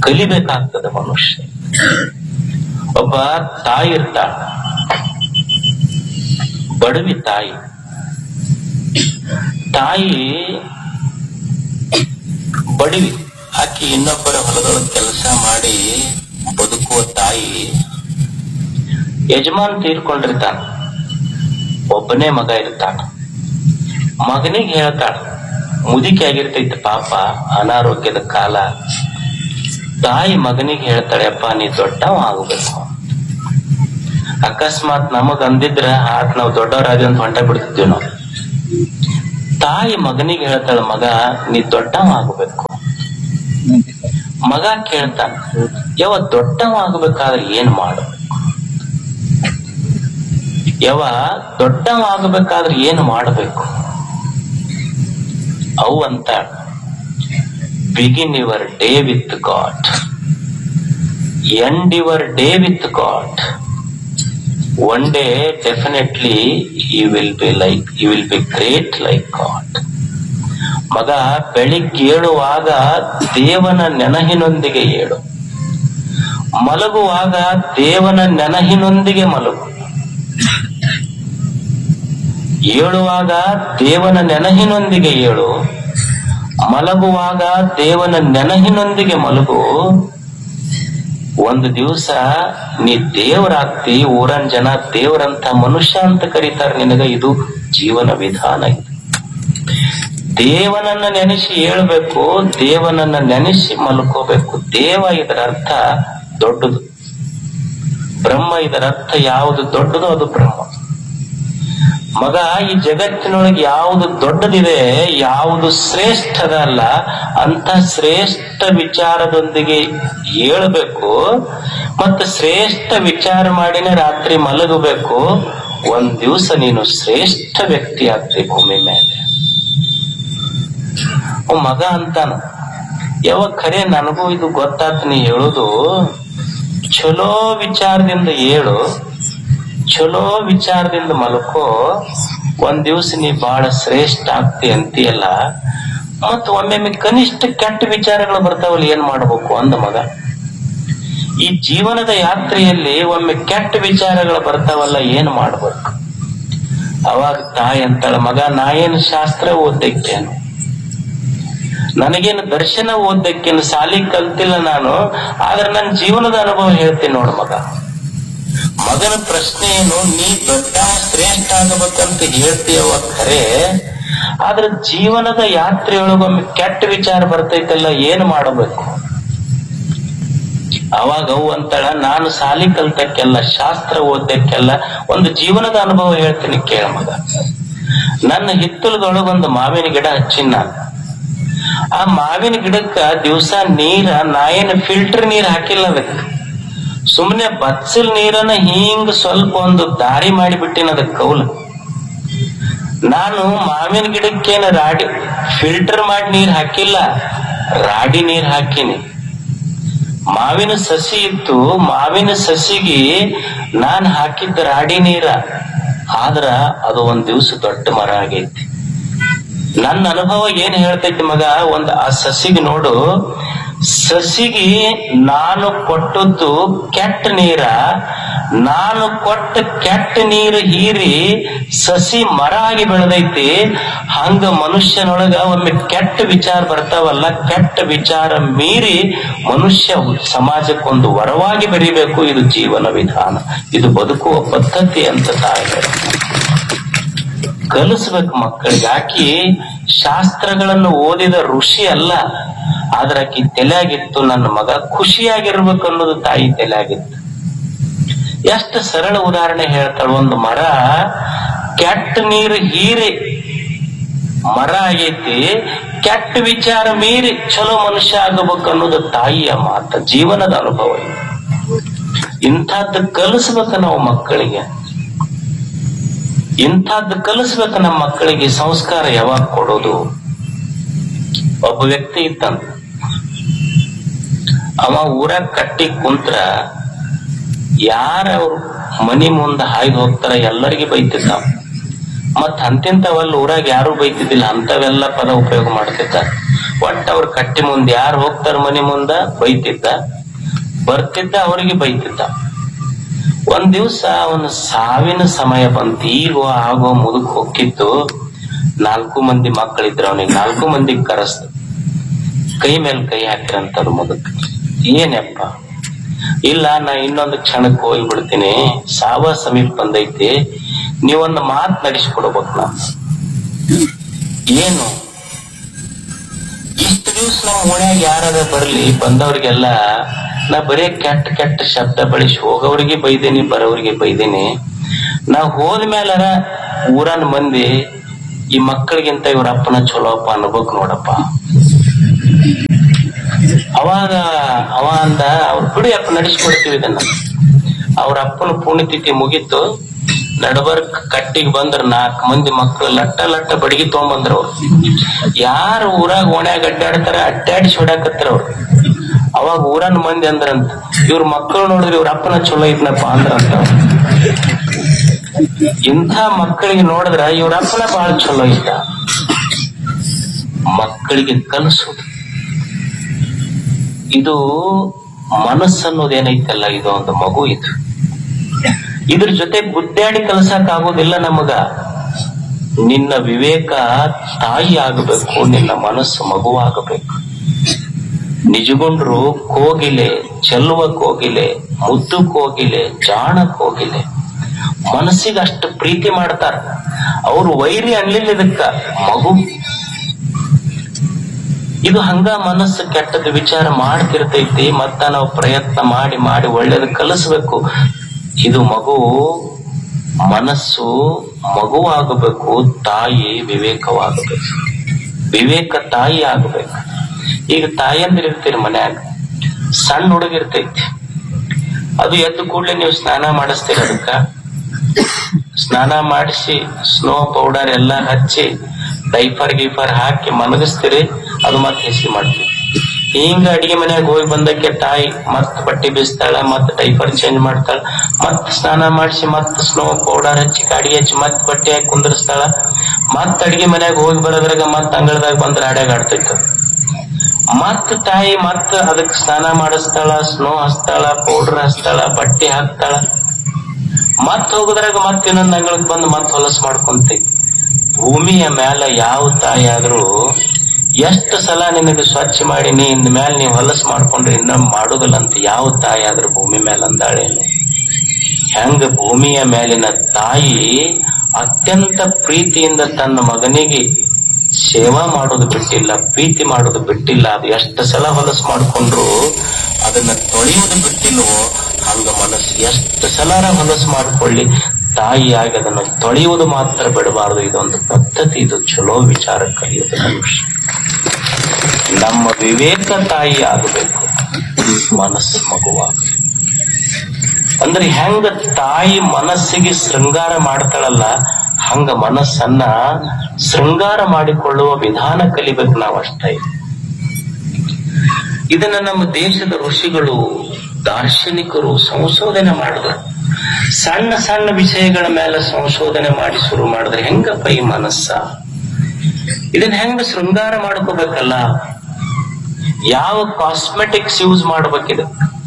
ಕಲಿಬೇಕಾಗ್ತದೆ ಮನುಷ್ಯ ಒಬ್ಬ ತಾಯಿ ಇರ್ತಾಳ ಬಡವಿ ತಾಯಿ ತಾಯಿ ಬಡವಿ ಆಕಿ ಇನ್ನೊಬ್ಬರ ಹೊಲದೊಳಗೆ ಕೆಲಸ ಮಾಡಿ ಬದುಕುವ ತಾಯಿ ಯಜಮಾನ್ ತೀರ್ಕೊಂಡಿರ್ತಾನ ಒಬ್ಬನೇ ಮಗ ಇರ್ತಾನ ಮಗನಿಗೆ ಹೇಳ್ತಾಳ ಮುದುಕಿ ಆಗಿರ್ತೈತಿ ಪಾಪ ಅನಾರೋಗ್ಯದ ಕಾಲ ತಾಯಿ ಮಗನಿಗೆ ಹೇಳ್ತಾಳೆ ಅಪ್ಪ ನೀ ದೊಡ್ಡವ ಆಗಬೇಕು ಅಕಸ್ಮಾತ್ ನಮಗ್ ಅಂದಿದ್ರ ಆತ್ ನಾವ್ ದೊಡ್ಡವರಾಗಿ ಅಂತ ಹೊಂಟ ಬಿಡ್ತಿದ್ವಿ ನಾವು ತಾಯಿ ಮಗನಿಗೆ ಹೇಳ್ತಾಳ ಮಗ ನೀ ದೊಡ್ಡವ ಆಗಬೇಕು ಮಗ ಕೇಳ್ತಾನ ಯಾವ ದೊಡ್ಡವ ಆಗಬೇಕಾದ್ರೆ ಏನ್ ಮಾಡಬೇಕು ಯಾವ ದೊಡ್ಡವ ಆಗಬೇಕಾದ್ರೆ ಏನ್ ಮಾಡಬೇಕು ಅವು ಅಂತ begin your day with God end your day with God one day definitely you will be like you will be great like God ಮಗ ಬೆಳಿಗ್ಗೆ ಏಳುವಾಗ ದೇವನ ನೆನಹಿನೊಂದಿಗೆ ಏಳು ಮಲಗುವಾಗ ದೇವನ ನೆನಹಿನೊಂದಿಗೆ ಮಲಗು ಏಳುವಾಗ ದೇವನ ನೆನಹಿನೊಂದಿಗೆ ಏಳು ಮಲಗುವಾಗ ದೇವನ ನೆನಹಿನೊಂದಿಗೆ ಮಲಗು ಒಂದು ದಿವಸ ನೀ ದೇವರಾಗ್ತಿ ಊರನ್ ಜನ ದೇವರಂತ ಮನುಷ್ಯ ಅಂತ ಕರೀತಾರೆ ನಿನಗ ಇದು ಜೀವನ ವಿಧಾನ ಇದು ದೇವನನ್ನ ನೆನೆಸಿ ಏಳ್ಬೇಕು ದೇವನನ್ನ ನೆನೆಸಿ ಮಲ್ಕೋಬೇಕು ದೇವ ಇದರ ಅರ್ಥ ದೊಡ್ಡದು ಬ್ರಹ್ಮ ಇದರ ಅರ್ಥ ಯಾವುದು ದೊಡ್ಡದು ಅದು ಬ್ರಹ್ಮ ಮಗ ಈ ಜಗತ್ತಿನೊಳಗೆ ಯಾವುದು ದೊಡ್ಡದಿದೆ ಯಾವುದು ಶ್ರೇಷ್ಠದ ಅಲ್ಲ ಅಂತ ಶ್ರೇಷ್ಠ ವಿಚಾರದೊಂದಿಗೆ ಏಳಬೇಕು ಮತ್ತೆ ಶ್ರೇಷ್ಠ ವಿಚಾರ ಮಾಡಿನೇ ರಾತ್ರಿ ಮಲಗಬೇಕು ಒಂದ್ ದಿವಸ ನೀನು ಶ್ರೇಷ್ಠ ವ್ಯಕ್ತಿ ಆಗ್ತಿ ಭೂಮಿ ಮೇಲೆ ಅವ್ ಮಗ ಅಂತಾನ ಯಾವಾಗ ಖರೆ ನನಗೂ ಇದು ಗೊತ್ತಾತ್ ನೀ ಹೇಳುದು ಚಲೋ ವಿಚಾರದಿಂದ ಏಳು ಚಲೋ ವಿಚಾರದಿಂದ ಮಲ್ಕೋ ಒಂದ್ ದಿವ್ಸ ನೀ ಬಹಳ ಶ್ರೇಷ್ಠ ಆಗ್ತಿ ಅಂತೀಯಲ್ಲ ಮತ್ ಒಮ್ಮೊಮ್ಮೆ ಕನಿಷ್ಠ ಕೆಟ್ಟ ವಿಚಾರಗಳು ಬರ್ತಾವಲ್ಲ ಏನ್ ಮಾಡ್ಬೇಕು ಅಂದ ಮಗ ಈ ಜೀವನದ ಯಾತ್ರೆಯಲ್ಲಿ ಒಮ್ಮೆ ಕೆಟ್ಟ ವಿಚಾರಗಳು ಬರ್ತಾವಲ್ಲ ಏನ್ ಮಾಡ್ಬೇಕು ಅವಾಗ ತಾಯಿ ಅಂತಾಳ ಮಗ ನಾ ಏನು ಶಾಸ್ತ್ರ ಓದ್ದಕ್ಕೇನು ನನಗೇನು ದರ್ಶನ ಓದ್ದಕ್ಕೇನು ಸಾಲಿ ಕಲ್ತಿಲ್ಲ ನಾನು ಆದ್ರೆ ನನ್ನ ಜೀವನದ ಅನುಭವ ಹೇಳ್ತೀನಿ ನೋಡು ಮಗ ಮಗನ ಪ್ರಶ್ನೆ ಏನು ನೀ ದೊಡ್ಡ ಶ್ರೇಷ್ಠ ಆಗಬೇಕಂತ ಹೇಳ್ತೀಯವ ಖರೆ ಆದ್ರೆ ಜೀವನದ ಯಾತ್ರೆಯೊಳಗೊಮ್ಮೆ ಕೆಟ್ಟ ವಿಚಾರ ಬರ್ತೈತಲ್ಲ ಏನ್ ಮಾಡಬೇಕು ಅವಾಗ ಅವು ಅಂತಾಳ ನಾನು ಸಾಲಿ ಕಲ್ತಕ್ಕೆಲ್ಲ ಶಾಸ್ತ್ರ ಓದಕ್ಕೆಲ್ಲ ಒಂದು ಜೀವನದ ಅನುಭವ ಹೇಳ್ತೀನಿ ಕೇಳ ಮಗ ನನ್ನ ಹಿತ್ತಲದೊಳಗೊಂದು ಮಾವಿನ ಗಿಡ ಹಚ್ಚಿನ ನಾನು ಆ ಮಾವಿನ ಗಿಡಕ್ಕ ದಿವಸ ನೀರ ನಾ ಏನು ಫಿಲ್ಟರ್ ನೀರ್ ಹಾಕಿಲ್ಲ ಅದಕ್ಕೆ ಸುಮ್ಮನೆ ಬಚ್ಚಲ್ ನೀರನ್ನ ಹಿಂಗ್ ಸ್ವಲ್ಪ ಒಂದು ದಾರಿ ಮಾಡಿಬಿಟ್ಟಿನ ಅದಕ್ಕೆ ಕೌಲ ನಾನು ಮಾವಿನ ಗಿಡಕ್ಕೇನ ರಾಡಿ ಫಿಲ್ಟರ್ ಮಾಡಿ ನೀರ್ ಹಾಕಿಲ್ಲ ರಾಡಿ ನೀರ್ ಹಾಕಿನಿ ಮಾವಿನ ಸಸಿ ಇತ್ತು ಮಾವಿನ ಸಸಿಗೆ ನಾನ್ ಹಾಕಿದ್ದ ರಾಡಿ ನೀರ ಆದ್ರ ಅದು ಒಂದ್ ದಿವ್ಸ ದೊಡ್ಡ ಮರ ಆಗೈತಿ ನನ್ನ ಅನುಭವ ಏನ್ ಹೇಳ್ತೈತಿ ಮಗ ಒಂದ್ ಆ ಸಸಿಗೆ ನೋಡು ಸಸಿಗೆ ನಾನು ಕೊಟ್ಟದ್ದು ಕೆಟ್ಟ ನೀರ ನಾನು ಕೊಟ್ಟ ಕೆಟ್ಟ ನೀರು ಹೀರಿ ಸಸಿ ಮರ ಆಗಿ ಬೆಳೆದೈತಿ ಹಂಗ ಮನುಷ್ಯನೊಳಗ ಒಮ್ಮೆ ಕೆಟ್ಟ ವಿಚಾರ ಬರ್ತಾವಲ್ಲ ಕೆಟ್ಟ ವಿಚಾರ ಮೀರಿ ಮನುಷ್ಯ ಸಮಾಜಕ್ಕೊಂದು ವರವಾಗಿ ಬೆರಿಬೇಕು ಇದು ಜೀವನ ವಿಧಾನ ಇದು ಬದುಕುವ ಪದ್ಧತಿ ಅಂತ ತಾಯಿ ಹೇಳ್ತಾರೆ. ಕಲಿಸ್ಬೇಕು ಮಕ್ಕಳಿಗೆ ಆಕಿ ಶಾಸ್ತ್ರಗಳನ್ನು ಓದಿದ ಋಷಿ ಅಲ್ಲ ಆದ್ರೆ ಆಕಿ ತಲೆಯಾಗಿತ್ತು ನನ್ನ ಮಗ ಖುಷಿಯಾಗಿರ್ಬೇಕು ಅನ್ನೋದು ತಾಯಿ ತಲೆಯಾಗಿತ್ತು ಎಷ್ಟು ಸರಳ ಉದಾಹರಣೆ ಹೇಳ್ತಾಳ ಒಂದು ಮರ ಕೆಟ್ಟ ನೀರು ಹೀರಿ ಮರ ಆಗೈತಿ ಕೆಟ್ಟ ವಿಚಾರ ಮೀರಿ ಚಲೋ ಮನುಷ್ಯ ಆಗಬೇಕು ಅನ್ನೋದು ತಾಯಿಯ ಮಾತ ಜೀವನದ ಅನುಭವ ಇದು. ಇಂಥದ್ದು ಕಲಿಸ್ಬೇಕು ನಾವು ಮಕ್ಕಳಿಗೆ ಇಂಥದ್ದು ಕಲಿಸ್ಬೇಕು ನಮ್ಮ ಮಕ್ಕಳಿಗೆ ಸಂಸ್ಕಾರ ಯಾವಾಗ ಕೊಡೋದು ಒಬ್ಬ ವ್ಯಕ್ತಿ ಇತ್ತಂತ ಅವ ಊರಾಗ ಕಟ್ಟಿ ಕುಂತ್ರ ಯಾರ ಅವ್ರ ಮನಿ ಮುಂದ ಹಾಯ್ದು ಹೋಗ್ತಾರ ಎಲ್ಲರಿಗೆ ಬೈತಿದ್ದ ಅವ. ಮತ್ ಅಂತಿಂತವಲ್ಲ ಊರಾಗ ಯಾರು ಬೈತಿದ್ದಿಲ್ಲ ಅಂತವೆಲ್ಲ ಪದ ಉಪಯೋಗ ಮಾಡ್ತಿದ್ದ ಕೊಟ್ಟ ಅವ್ರ ಕಟ್ಟಿ ಮುಂದೆ ಯಾರು ಹೋಗ್ತಾರ ಮನೆ ಮುಂದ ಬೈತಿದ್ದ ಬರ್ತಿದ್ದ ಅವರಿಗೆ ಬೈತಿದ್ದ ಒಂದ್ ದಿವ್ಸ ಅವನ ಸಾವಿನ ಸಮಯ ಬಂತು ಈಗ ಆಗೋ ಮುದುಕ್ ಹೋಗಿತ್ತು ನಾಲ್ಕು ಮಂದಿ ಮಕ್ಕಳಿದ್ರು ಅವನಿಗೆ ನಾಲ್ಕು ಮಂದಿ ಕರೆಸ್ತ ಕೈ ಮೇಲೆ ಕೈ ಹಾಕಿರಂತವ್ರು ಮುದುಕ್ ಏನಪ್ಪ ಇಲ್ಲ ನಾ ಇನ್ನೊಂದು ಕ್ಷಣಕ್ಕೆ ಹೋಗ್ಬಿಡ್ತೀನಿ ಸಾವ ಸಮೀಪ ಬಂದೈತಿ ನೀವೊಂದು ಮಾತ್ ನಡೆಸ್ಕೊಡ್ಬೇಕು ನಾನು ಏನು ಇಷ್ಟು ದಿವ್ಸ ನಮ್ಮ ಓಣ್ಯಾಗ ಯಾರಾರ ಬರ್ಲಿ ಬಂದವ್ರಿಗೆಲ್ಲ ನಾ ಬರೇ ಕೆಟ್ಟ ಕೆಟ್ಟ ಶಬ್ದ ಬಳಸಿ ಹೋಗೋರಿಗೆ ಬೈದೇನಿ ಬರೋರಿಗೆ ಬೈದೇನಿ ನಾ ಹೋದ್ಮೇಲಾರ ಊರನ್ ಮಂದಿ ಈ ಮಕ್ಕಳಿಗಿಂತ ಇವ್ರ ಅಪ್ಪನ ಚಲೋ ಅಪ್ಪ ಅನ್ಬೇಕು ನೋಡಪ್ಪ ಅವಾಗ ಅವ ಅಂದ ಅವ್ರ ಬಿಡಿ ಅಪ್ಪ ನಡೆಸ್ಕೊಡ್ತೀವಿ ಇದನ್ನ ಅವ್ರ ಅಪ್ಪನ ಪುಣ್ಯತಿಥಿ ಮುಗೀತು ನಡಬರ್ಕ್ ಕಟ್ಟಿಗೆ ಬಂದ್ರ ನಾಲ್ಕು ಮಂದಿ ಮಕ್ಕಳು ಲಟ್ಟ ಲಟ್ಟ ಬಡಗಿ ತಗೊಂಬಂದ್ರ ಅವ್ರು ಯಾರು ಊರಾಗ ಓಣ್ಯಾಗ ಅಡ್ಡಾಡ್ತಾರ ಅಡ್ಡಾಡಿಸಿ ಹೊಡ್ಯಾಕತ್ತಾರ ಅವ್ರು ಅವಾಗ ಊರನ್ ಮಂದಿ ಅಂದ್ರಂತ ಇವ್ರ ಮಕ್ಕಳು ನೋಡಿದ್ರೆ ಇವ್ರ ಅಪ್ಪನ ಚಲೋ ಇದ್ನಪ್ಪ ಅಂದ್ರಂತ ಇಂಥ ಮಕ್ಕಳಿಗೆ ನೋಡಿದ್ರ ಇವ್ರ ಅಪ್ಪನ ಬಹಳ ಚಲೋ ಇದ್ದ ಮಕ್ಕಳಿಗೆ ಕಲಿಸೋದು ಇದು ಮನಸ್ಸನ್ನೋದೇನೈತಲ್ಲ ಇದು ಒಂದು ಮಗು ಇದು ಇದ್ರ ಜೊತೆ ಗುದ್ದಾಡಿ ಕಲ್ಸಕ್ ಆಗೋದಿಲ್ಲ ನಮಗ ನಿನ್ನ ವಿವೇಕ ತಾಯಿ ಆಗಬೇಕು ನಿನ್ನ ಮನಸ್ಸು ಮಗುವಾಗಬೇಕು ನಿಜಗೊಂಡ್ರು ಕೋಗಿಲೆ ಚೆಲ್ಲುವ ಕೋಗಿಲೆ ಮುದ್ದು ಕೋಗಿಲೆ ಜಾಣ ಕೋಗಿಲೆ ಮನಸ್ಸಿಗೆ ಅಷ್ಟು ಪ್ರೀತಿ ಮಾಡ್ತಾರ ಅವ್ರು ವೈರಿ ಅನ್ಲಿಲ್ಲ ಇದಕ್ಕ ಮಗು ಇದು ಹಂಗ ಮನಸ್ಸು ಕೆಟ್ಟದ ವಿಚಾರ ಮಾಡ್ತಿರ್ತೈತಿ ಮತ್ತ ನಾವು ಪ್ರಯತ್ನ ಮಾಡಿ ಮಾಡಿ ಒಳ್ಳೇದು ಕಲಿಸ್ಬೇಕು ಇದು ಮಗು ಮನಸ್ಸು ಮಗುವಾಗಬೇಕು ತಾಯಿ ವಿವೇಕವಾಗಬೇಕು ವಿವೇಕ ತಾಯಿ ಆಗಬೇಕು ಈಗ ತಾಯಂದಿರ್ ಇರ್ತೀರಿ ಮನ್ಯಾಗ ಸಣ್ಣ ಹುಡುಗಿರ್ತೈತಿ ಅದು ಎದ್ದು ಕೂಡಲೇ ನೀವು ಸ್ನಾನ ಮಾಡಿಸ್ತೀರಿ ಅದಕ್ಕ ಸ್ನಾನ ಮಾಡಿಸಿ ಸ್ನೋ ಪೌಡರ್ ಎಲ್ಲ ಹಚ್ಚಿ ಡೈಫರ್ ಗೀಫರ್ ಹಾಕಿ ಮಲಗಿಸ್ತೀರಿ ಅದು ಮತ್ತೆ ಹೆಸಿ ಮಾಡ್ತೀವಿ ಹಿಂಗ ಅಡಿಗೆ ಮನ್ಯಾಗ ಹೋಗಿ ಬಂದಕ್ಕೆ ತಾಯಿ ಮತ್ ಬಟ್ಟೆ ಬೀಸ್ತಾಳ ಮತ್ ಡೈಫರ್ ಚೇಂಜ್ ಮಾಡ್ತಾಳ ಮತ್ ಸ್ನಾನ ಮಾಡಿಸಿ ಮತ್ ಸ್ನೋ ಪೌಡರ್ ಹಚ್ಚಿ ಕಾಡಿ ಹಚ್ಚಿ ಮತ್ ಬಟ್ಟೆ ಹಾಕಿ ಕುಂದರ್ಸ್ತಾಳ ಮತ್ ಅಡಿಗೆ ಮನ್ಯಾಗ ಹೋಗಿ ಬರೋದ್ರಾಗ ಮತ್ ಅಂಗಳದಾಗ ಬಂದ್ರ ಅಡ್ಯಾಗ ಆಡ್ತೈತ ಮತ್ ತಾಯಿ ಮತ್ ಅದಕ್ ಸ್ನಾನ ಮಾಡಿಸ್ತಾಳ ಸ್ನೋ ಹಚ್ತಾಳ ಪೌಡರ್ ಹಚ್ತಾಳ ಬಟ್ಟೆ ಹಾಕ್ತಾಳ ಮತ್ ಹೋಗುದ್ರಾಗ ಮತ್ ಇನ್ನೊಂದ್ ಅಂಗಳಕ್ ಬಂದು ಮತ್ ಹೊಲಸ್ ಮಾಡ್ಕೊಂತೈತಿ ಭೂಮಿಯ ಮ್ಯಾಲ ಯಾವ ತಾಯಿ ಆದ್ರೂ ಎಷ್ಟು ಸಲ ನಿನಗೆ ಸ್ವಚ್ಛ ಮಾಡಿ ನೀ ಇಂದ ಮ್ಯಾಲ ನೀವ್ ಹೊಲಸ್ ಮಾಡ್ಕೊಂಡ್ರೆ ಇನ್ನ ಮಾಡುದಿಲ್ಲ ಅಂತ ಯಾವ ತಾಯಿ ಆದ್ರೂ ಭೂಮಿ ಮೇಲೆ ಅಂದಾಳೇನು ಹೆಂಗ ಭೂಮಿಯ ಮೇಲಿನ ತಾಯಿ ಅತ್ಯಂತ ಪ್ರೀತಿಯಿಂದ ತನ್ನ ಮಗನಿಗೆ ಸೇವಾ ಮಾಡೋದು ಬಿಟ್ಟಿಲ್ಲ ಪ್ರೀತಿ ಮಾಡೋದು ಬಿಟ್ಟಿಲ್ಲ ಅದು ಎಷ್ಟು ಸಲ ಹೊಲಸು ಮಾಡ್ಕೊಂಡ್ರು ಅದನ್ನ ತೊಳೆಯೋದು ಬಿಟ್ಟಿಲ್ವೋ ಹಂಗ ಮನಸ್ಸು ಎಷ್ಟು ಸಲ ಹೊಲಸು ಮಾಡ್ಕೊಳ್ಳಿ ತಾಯಿಯಾಗಿ ಅದನ್ನು ತೊಳೆಯುವುದು ಮಾತ್ರ ಬಿಡಬಾರದು ಇದೊಂದು ಪದ್ಧತಿ ಇದು ಚಲೋ ವಿಚಾರ ಕಲಿಯೋದು ಮನುಷ್ಯ ನಮ್ಮ ವಿವೇಕ ತಾಯಿ ಆಗಬೇಕು ಮನಸ್ಸು ಮಗುವಾಗಬೇಕು ಅಂದ್ರೆ ಹೆಂಗ ತಾಯಿ ಮನಸ್ಸಿಗೆ ಶೃಂಗಾರ ಮಾಡ್ತಾಳಲ್ಲ ಹಂಗ ಮನಸ್ಸನ್ನ ಶೃಂಗಾರ ಮಾಡಿಕೊಳ್ಳುವ ವಿಧಾನ ಕಲಿಬೇಕು ನಾವು ಅಷ್ಟೇ ಇದನ್ನ ನಮ್ಮ ದೇಶದ ಋಷಿಗಳು ದಾರ್ಶನಿಕರು ಸಂಶೋಧನೆ ಮಾಡಿದ್ರು ಸಣ್ಣ ಸಣ್ಣ ವಿಷಯಗಳ ಮೇಲೆ ಸಂಶೋಧನೆ ಮಾಡಿ ಶುರು ಮಾಡಿದ್ರೆ ಹೆಂಗಪ್ಪ ಈ ಮನಸ್ಸ ಇದನ್ನ ಹೆಂಗ ಶೃಂಗಾರ ಮಾಡ್ಕೋಬೇಕಲ್ಲ ಯಾವ ಕಾಸ್ಮೆಟಿಕ್ಸ್ ಯೂಸ್ ಮಾಡ್ಬೇಕಿದೆ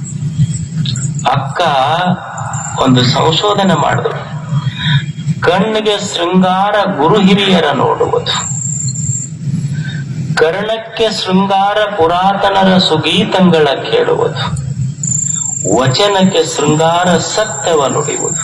ಅಕ್ಕ ಒಂದು ಸಂಶೋಧನೆ ಮಾಡಿದ್ರು ಕಣ್ಣಿಗೆ ಶೃಂಗಾರ ಗುರು ಹಿರಿಯರ ನೋಡುವುದು ಕರ್ಣಕ್ಕೆ ಶೃಂಗಾರ ಪುರಾತನರ ಸುಗೀತಂಗಳ ಕೇಳುವುದು ವಚನಕ್ಕೆ ಶೃಂಗಾರ ಸತ್ಯವ ನುಡಿಯುವುದು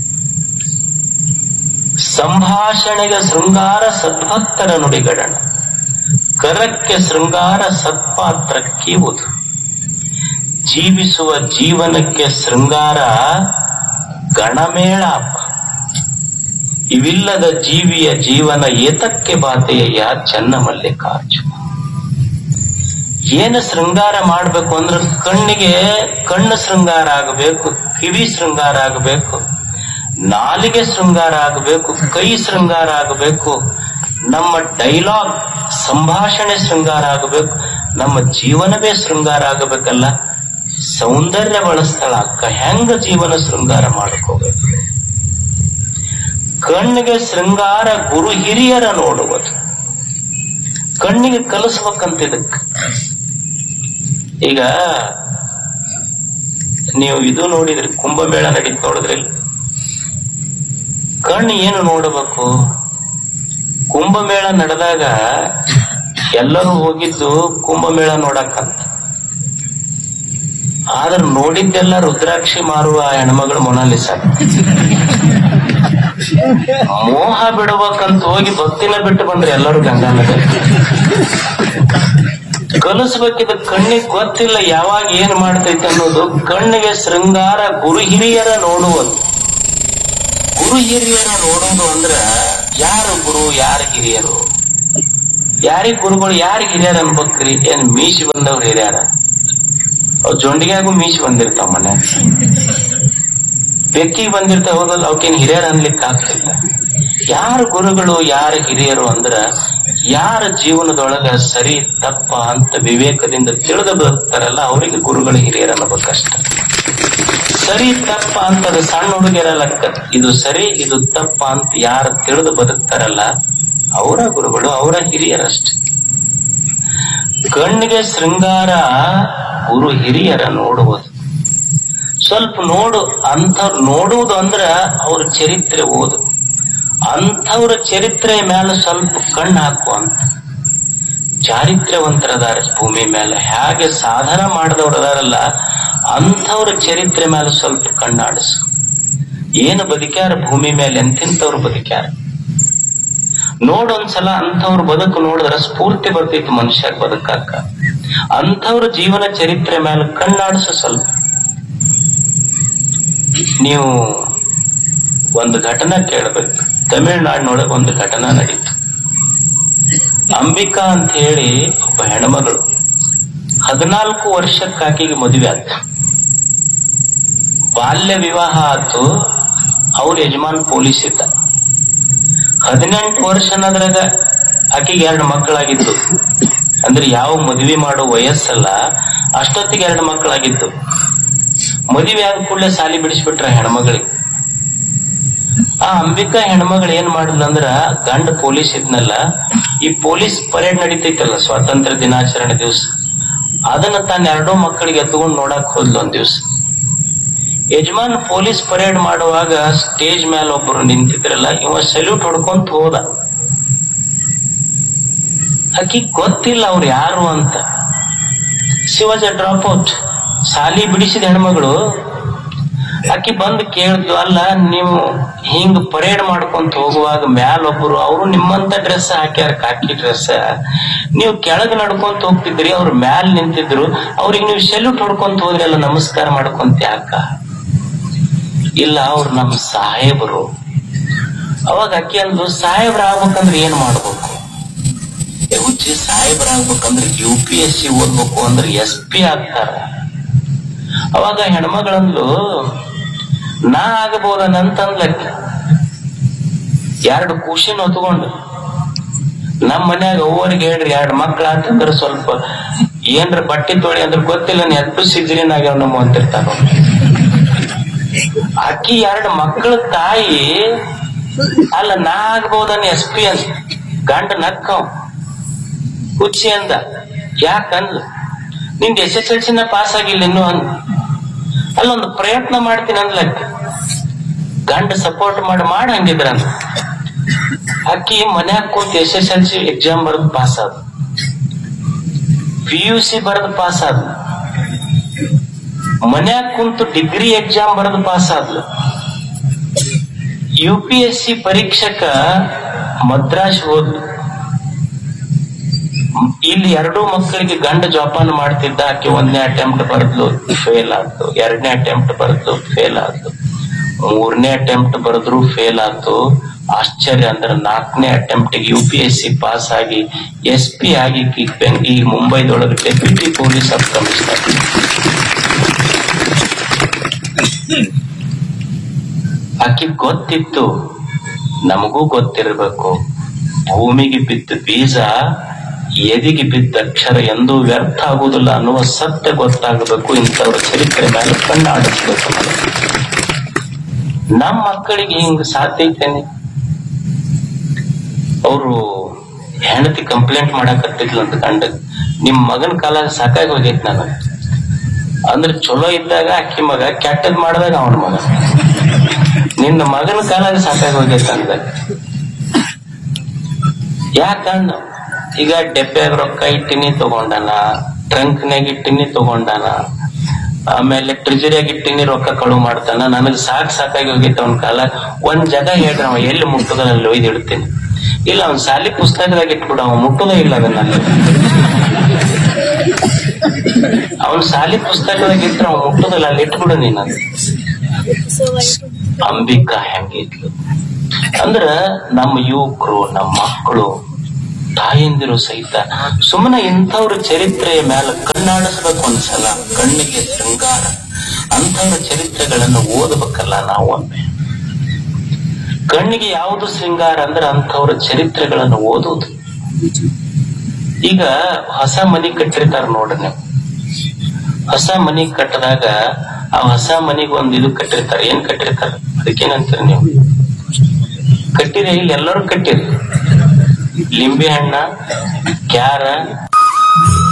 ಸಂಭಾಷಣೆಗೆ ಶೃಂಗಾರ ಸದ್ಭಕ್ತರ ನುಡಿಗಡಣ ಕರಕ್ಕೆ ಶೃಂಗಾರ ಸತ್ಪಾತ್ರ ಕೀವುದು ಜೀವಿಸುವ ಜೀವನಕ್ಕೆ ಶೃಂಗಾರ ಗಣಮೇಳಾಪ ಇವಿಲ್ಲದ ಜೀವಿಯ ಜೀವನ ಏತಕ್ಕೆ ಬಾತೆಯ ಚನ್ನ ಮಲ್ಲಿಕಾರ್ಜುನ ಏನು ಶೃಂಗಾರ ಮಾಡ್ಬೇಕು ಅಂದ್ರೆ ಕಣ್ಣಿಗೆ ಕಣ್ಣು ಶೃಂಗಾರ ಆಗಬೇಕು ಕಿವಿ ಶೃಂಗಾರ ಆಗಬೇಕು ನಾಲಿಗೆ ಶೃಂಗಾರ ಆಗಬೇಕು ಕೈ ಶೃಂಗಾರ ಆಗಬೇಕು ನಮ್ಮ ಡೈಲಾಗ್ ಸಂಭಾಷಣೆ ಶೃಂಗಾರ ಆಗಬೇಕು ನಮ್ಮ ಜೀವನವೇ ಶೃಂಗಾರ ಆಗಬೇಕಲ್ಲ ಸೌಂದರ್ಯ ಬಳಸ್ತಾಳ ಅಕ್ಕ ಹೆಂಗ ಜೀವನ ಶೃಂಗಾರ ಮಾಡ್ಕೋಬೇಕು ಕಣ್ಣಿಗೆ ಶೃಂಗಾರ ಗುರು ಹಿರಿಯರ ನೋಡುವುದು ಕಣ್ಣಿಗೆ ಕಲಿಸ್ಬೇಕಂತ ಇದಕ್ ಈಗ ನೀವು ಇದು ನೋಡಿದ್ರಿ ಕುಂಭಮೇಳ ನಡೀತ್ ನೋಡಿದ್ರಿ ಕಣ್ಣು ಏನು ನೋಡಬೇಕು ಕುಂಭಮೇಳ ನಡೆದಾಗ ಎಲ್ಲರೂ ಹೋಗಿದ್ದು ಕುಂಭಮೇಳ ನೋಡಕ್ಕಂತ ಆದ್ರೆ ನೋಡಿದ್ದೆಲ್ಲ ರುದ್ರಾಕ್ಷಿ ಮಾರುವ ಹೆಣ್ಮಗಳು ಮೊನಾಲಿಸ ಮೋಹ ಬಿಡ್ಬೇಕಂತ ಹೋಗಿ ಭಕ್ತಿನ ಬಿಟ್ಟು ಬಂದ್ರೆ ಎಲ್ಲರೂ ಗಂಗಾ ನದಿ ಕಲಿಸ್ಬೇಕಿದ ಕಣ್ಣಿಗೆ ಗೊತ್ತಿಲ್ಲ ಯಾವಾಗ ಏನ್ ಮಾಡ್ತೈತೆ ಅನ್ನೋದು ಕಣ್ಣಿಗೆ ಶೃಂಗಾರ ಗುರು ಹಿರಿಯರ ನೋಡುವುದು ಗುರು ಹಿರಿಯರ ನೋಡೋದು ಅಂದ್ರ ಯಾರು ಗುರು ಯಾರು ಹಿರಿಯರು ಯಾರಿಗ್ ಗುರುಗಳು ಯಾರು ಹಿರಿಯರ ಅನ್ಬೇಕ್ರಿ ಏನ್ ಮೀಸಿ ಬಂದವ್ರು ಹಿರಿಯರ ಅವ್ ಜೊಂಡಿಗ್ಯಾಗೂ ಮೀಸಿ ಬಂದಿರ್ತಾವ ಮನೆ ಬೆಕ್ಕಿಗೆ ಬಂದಿರ್ತಾವ ಹೋಗಲ್ಲ ಅವಕ್ಕೇನ್ ಹಿರಿಯರ ಅನ್ಲಿಕ್ಕೆ ಆಗ್ತಿಲ್ಲ ಯಾರು ಗುರುಗಳು ಯಾರು ಹಿರಿಯರು ಅಂದ್ರ ಯಾರ ಜೀವನದೊಳಗ ಸರಿ ತಪ್ಪ ಅಂತ ವಿವೇಕದಿಂದ ತಿಳಿದು ಬದುಕ್ತಾರಲ್ಲ ಅವರಿಗೆ ಗುರುಗಳು ಹಿರಿಯರು ಅನ್ನಬೇಕಷ್ಟ ಸರಿ ತಪ್ಪ ಅಂತ ಅದು ಸಣ್ಣ ಹುಡುಗಿಯರಲ್ಲ ಇದು ಸರಿ ಇದು ತಪ್ಪ ಅಂತ ಯಾರು ತಿಳಿದು ಬದುಕ್ತಾರಲ್ಲ ಅವರ ಗುರುಗಳು ಅವರ ಹಿರಿಯರಷ್ಟೆ ಕಣ್ಣಿಗೆ ಶೃಂಗಾರ ಗುರು ಹಿರಿಯರ ನೋಡುವುದು ಸ್ವಲ್ಪ ನೋಡು ಅಂಥವ್ರು ನೋಡುವುದು ಅಂದ್ರ ಅವ್ರ ಚರಿತ್ರೆ ಓದು ಅಂಥವ್ರ ಚರಿತ್ರೆ ಮೇಲೆ ಸ್ವಲ್ಪ ಕಣ್ಣು ಹಾಕು ಅಂತ ಚಾರಿತ್ರ್ಯವಂತರದಾರ ಭೂಮಿ ಮೇಲೆ ಹೇಗೆ ಸಾಧನ ಮಾಡಿದವ್ರು ಅದಾರಲ್ಲ ಅಂಥವ್ರ ಚರಿತ್ರೆ ಮೇಲೆ ಸ್ವಲ್ಪ ಕಣ್ಣಾಡಿಸು ಏನು ಬದುಕ್ಯಾರ ಭೂಮಿ ಮೇಲೆ ಎಂತೆಂಥವ್ರು ಬದುಕ್ಯಾರ ನೋಡೊಂದ್ಸಲ ಅಂಥವ್ರ ಬದುಕು ನೋಡಿದ್ರ ಸ್ಫೂರ್ತಿ ಬರ್ತೈತಿ ಮನುಷ್ಯ ಬದುಕಾಕ ಅಂಥವ್ರ ಜೀವನ ಚರಿತ್ರೆ ಮೇಲೆ ಕಣ್ಣಾಡಿಸು ಸ್ವಲ್ಪ ನೀವು ಒಂದು ಘಟನೆ ಕೇಳಬೇಕು ತಮಿಳ್ನಾಡಿನೊಳಗೆ ಒಂದು ಘಟನಾ ನಡೀತು ಅಂಬಿಕಾ ಅಂತ ಹೇಳಿ ಒಬ್ಬ ಹೆಣ್ಮಗಳು ಹದಿನಾಲ್ಕು ವರ್ಷಕ್ಕೆ ಆಕೆಗೆ ಮದುವೆ ಆಯ್ತು ಬಾಲ್ಯ ವಿವಾಹ ಆತು ಅವ್ರ ಯಜಮಾನ್ ಪೊಲೀಸ್ ಇದ್ದ ಹದಿನೆಂಟು ವರ್ಷ ಅನ್ನೋದ್ರಾಗ ಆಕೆಗೆ ಎರಡು ಮಕ್ಕಳಾಗಿದ್ದು ಅಂದ್ರೆ ಯಾವ ಮದುವೆ ಮಾಡೋ ವಯಸ್ಸಲ್ಲ ಅಷ್ಟೊತ್ತಿಗೆ ಎರಡು ಮಕ್ಕಳಾಗಿದ್ದು ಮದುವೆ ಆದ ಕೂಡಲೇ ಸಾಲಿ ಬಿಡಿಸ್ಬಿಟ್ರ ಹೆಣ್ಮಗಳಿಗೆ ಆ ಅಂಬಿಕಾ ಹೆಣ್ಮಗಳು ಏನ್ ಮಾಡಿದ್ಲ ಅಂದ್ರ ಗಂಡ ಪೊಲೀಸ್ ಇದ್ನಲ್ಲ ಈ ಪೊಲೀಸ್ ಪರೇಡ್ ನಡೀತೈತಲ್ಲ ಸ್ವಾತಂತ್ರ್ಯ ದಿನಾಚರಣೆ ದಿವಸ ಅದನ್ನ ತನ್ನ ಎರಡೂ ಮಕ್ಕಳಿಗೆ ಎತ್ಕೊಂಡ್ ನೋಡಕ್ ಹೋದ್ಲು ಒಂದ್ ದಿವ್ಸ ಯಜಮಾನ್ ಪೊಲೀಸ್ ಪರೇಡ್ ಮಾಡುವಾಗ ಸ್ಟೇಜ್ ಮೇಲೆ ಒಬ್ಬರು ನಿಂತಿದ್ರಲ್ಲ ಇವ ಸಲ್ಯೂಟ್ ಹೊಡ್ಕೊಂತ ಹೋದ ಆಕಿ ಗೊತ್ತಿಲ್ಲ ಅವ್ರು ಯಾರು ಅಂತ ಶಿವಾಜ ಡ್ರಾಪ್ ಔಟ್ ಸಾಲಿ ಬಿಡಿಸಿದ ಹೆಣ್ಮಗಳು ಆಕಿ ಬಂದು ಕೇಳಿದ್ಲು ಅಲ್ಲ ನೀವು ಹಿಂಗ್ ಪರೇಡ್ ಮಾಡ್ಕೊಂತ ಹೋಗುವಾಗ ಮ್ಯಾಲ ಒಬ್ರು ಅವರು ನಿಮ್ಮಂತ ಡ್ರೆಸ್ ಹಾಕ್ಯಾರ ಕಾಕಿ ಡ್ರೆಸ್ ನೀವು ಕೆಳಗ್ ನಡ್ಕೊಂತ ಹೋಗ್ತಿದ್ರಿ ಅವ್ರು ಮ್ಯಾಲ್ ನಿಂತಿದ್ರು ಅವ್ರಿಗೆ ನೀವು ಸೆಲ್ಯೂಟ್ ಹೊಡ್ಕೊಂತ ಹೋದ್ರಿ ಅಲ್ಲ ನಮಸ್ಕಾರ ಮಾಡ್ಕೊಂತ ಯಾಕ ಇಲ್ಲ ಅವ್ರು ನಮ್ ಸಾಹೇಬರು ಅವಾಗ ಅಕ್ಕಿ ಅಂದ್ರು ಸಾಹೇಬ್ರ ಆಗ್ಬೇಕಂದ್ರೆ ಏನ್ ಮಾಡ್ಬೇಕು ಏ ಹುಚ್ಚಿ ಸಾಹೇಬ್ರ ಆಗ್ಬೇಕಂದ್ರೆ ಯು ಪಿ ಎಸ್ ಸಿ ಓದ್ಬೇಕು ಅಂದ್ರೆ ಎಸ್ ಪಿ ಆಗ್ತಾರ ಅವಾಗ ಹೆಣ್ಮಗಳಂದ್ಲು ನಾ ಆಗಬಹುದನಂತಂದ್ಲಕ್ಕೆ ಎರಡು ಖುಷಿನ ಹೊತ್ಕೊಂಡು ನಮ್ ಮನ್ಯಾಗ ಅವ್ವರಿಗೆ ಹೇಳ್ರಿ ಎರಡು ಮಕ್ಳ ಅಂತಂದ್ರ ಸ್ವಲ್ಪ ಏನ್ರ ಬಟ್ಟೆ ತೊಳಿ ಅಂದ್ರ ಗೊತ್ತಿಲ್ಲ ಎದ್ದು ಸಿಜ್ರಿನ್ ಆಗ್ಯಾವ ನಮ್ಮ ಅಂತಿರ್ತಾರ ಅಕ್ಕಿ ಎರಡು ಮಕ್ಕಳ ತಾಯಿ ಅಲ್ಲ ನಾ ಆಗ್ಬಹುದನ್ ಎಸ್ ಪಿ ಅಂತ ಗಂಡ ನಕ್ಕವ್ ಹುಚ್ಚಿ ಅಂದ ಯಾಕಂದ್ಲು ನಿಂದ ಎಸ್ ಎಸ್ ಎಲ್ ಸಿನ ಪಾಸ್ ಆಗಿಲ್ಲ ಇನ್ನು ಅಂದ್ ಅಲ್ಲೊಂದು ಪ್ರಯತ್ನ ಮಾಡ್ತೀನಿ ಅಂದ್ಲಕ್ಕೆ ಗಂಡ ಸಪೋರ್ಟ್ ಮಾಡಿ ಮಾಡ ಹಂಗಿದ್ರ ಅಂದ ಅಕ್ಕಿ ಮನ್ಯಾಗ ಕೂತ್ S S L C exam ಬರೆದು ಪಾಸ್ ಆದ ಪಿ ಯು ಸಿ ಬರೆದು ಪಾಸ್ ಆದ ಮನ್ಯಾಗ ಕುಂತು ಡಿಗ್ರಿ ಎಕ್ಸಾಮ್ ಬರೆದು ಪಾಸ್ ಆದ್ಲು ಯು ಪಿ ಎಸ್ ಸಿ ಪರೀಕ್ಷಕ ಮದ್ರಾಸ್ ಹೋದ್ಲು ಇಲ್ಲಿ ಎರಡೂ ಮಕ್ಕಳಿಗೆ ಗಂಡ ಜೋಪಾನ ಮಾಡ್ತಿದ್ದ ಆಕೆ ಒಂದನೇ ಅಟೆಂಪ್ಟ್ ಬರೆದ್ಲು ಫೇಲ್ ಆಯ್ತು ಎರಡನೇ ಅಟೆಂಪ್ಟ್ ಬರೆದ್ಲು ಫೇಲ್ ಆಯ್ತು ಮೂರನೇ ಅಟೆಂಪ್ಟ್ ಬರೆದ್ರು ಫೇಲ್ ಆಯ್ತು ಆಶ್ಚರ್ಯ ಅಂದ್ರೆ ನಾಲ್ಕನೇ attempt U P S C pass ಆಗಿ ಎಸ್ ಪಿ ಆಗಿ ಈ ಬೆಂಗ್- ಈ ಮುಂಬೈದೊಳಗೆ ಡೆಪ್ಯೂಟಿ ಪೊಲೀಸ್ ಸಬ್ ಕಮಿಷನರ್ ಆಕಿ ಗೊತ್ತಿತ್ತು ನಮಗೂ ಗೊತ್ತಿರಬೇಕು ಭೂಮಿಗೆ ಬಿದ್ದ ಬೀಜ ಎದಿಗೆ ಬಿದ್ದ ಅಕ್ಷರ ಎಂದೂ ವ್ಯರ್ಥ ಆಗುವುದಿಲ್ಲ ಅನ್ನುವ ಸತ್ಯ ಗೊತ್ತಾಗಬೇಕು ಇಂಥವ್ರ ಚರಿತ್ರೆ ಮೇಲೆ ಕಣ್ಣಾಡಿಸ್ಬೇಕು ನಾವು. ನಮ್ಮ ಮಕ್ಕಳಿಗೆ ಹಿಂಗ್ ಸಾಧ್ಯ ಐತೇನೆ ಅವರು ಹೆಂಡತಿ ಕಂಪ್ಲೇಂಟ್ ಮಾಡಕತ್ತಿದ್ಲು ಅಂತ ಗಂಡ ನಿಮ್ ಮಗನ ಕಾಲ ಸಾಕಾಗಿ ಹೋಗೈತ್ ನನಗ ಅಂದ್ರೆ ಚಲೋ ಇದ್ದಾಗ ಅಕ್ಕಿ ಮಗ ಕೆಟ್ಟದ್ ಮಾಡಿದಾಗ ಅವನ ಮಗ ನಿನ್ನ ಮಗನ ಕಾಲ ಸಾಕಾಗಿ ಹೋಗೈತ್ ಅಂದ ಯಾಕಂದ ಈಗ ಡೆಬ್ಬ್ಯಾಗ ರೊಕ್ಕ ಇಟ್ಟಿನಿ ತಗೊಂಡಾನ ಟ್ರಂಕ್ನಾಗ ಇಟ್ಟಿನಿ ತಗೊಂಡಾನ ಆಮೇಲೆ ಟ್ರಿಜರಿಯಾಗ ಇಟ್ಟಿನಿ ರೊಕ್ಕ ಕಳು ಮಾಡ್ತಾನ ನನಗ್ ಸಾಕ್ ಸಾಕಾಗಿ ಹೋಗೈತೆ ಅವನ ಕಾಲ ಒಂದ್ ಜಾಗ ಹೇಳ್ರಿ ಅವ ಎಲ್ಲಿ ಮುಟ್ಟದ ಅಲ್ಲಿ ಒಯ್ದು ಇಡ್ತೀನಿ ಇಲ್ಲ ಅವ್ನ್ ಸಾಲಿ ಪುಸ್ತಕದಾಗ ಇಟ್ಬಿಡ ಅವ ಮುಟ್ಟುದೇ ಇಲ್ಲ ಅದನ್ನ ಅಲ್ಲಿ ಅವನ್ ಸಾಲಿ ಪುಸ್ತಕದಾಗ ಇಟ್ರೆ ಅವ ಮುಟ್ಟುದಿಲ್ಲ ಅಲ್ಲಿ ಇಟ್ಬಿಡು ನೀನ್ ಅದು ಅಂಬಿಕಾ ಹೆಂಗಿದ್ಲು ಅಂದ್ರ ನಮ್ಮ ಯುವಕರು ನಮ್ಮ ಮಕ್ಕಳು ತಾಯಂದಿರು ಸಹಿತ ಸುಮ್ಮನೆ ಇಂಥವ್ರ ಚರಿತ್ರೆಯ ಮೇಲೆ ಕಣ್ಣಾಡಿಸ್ಬೇಕು ಒಂದ್ಸಲ ಕಣ್ಣಿಗೆ ಶೃಂಗಾರ ಅಂಥವ್ರ ಚರಿತ್ರೆಗಳನ್ನು ಓದಬೇಕಲ್ಲ ನಾವು ಒಮ್ಮೆ ಕಣ್ಣಿಗೆ ಯಾವುದು ಶೃಂಗಾರ ಅಂದ್ರೆ ಅಂಥವ್ರ ಚರಿತ್ರೆಗಳನ್ನು ಓದುವುದು ಈಗ ಹೊಸ ಮನಿ ಕಟ್ಟಿರ್ತಾರ ನೋಡ್ರಿ ನೀವು ಹೊಸ ಮನಿ ಕಟ್ಟದಾಗ ಆ ಹೊಸ ಮನಿಗೆ ಒಂದ್ ಇದು ಕಟ್ಟಿರ್ತಾರ ಏನ್ ಕಟ್ಟಿರ್ತಾರ ಅದಕ್ಕೇನಂತೀರಿ ನೀವು ಕಟ್ಟಿರಿ ಇಲ್ಲಿ ಎಲ್ಲರೂ ಕಟ್ಟಿರಿ ಲಿಂಬೆ ಹಣ್ಣ ಕ್ಯಾರ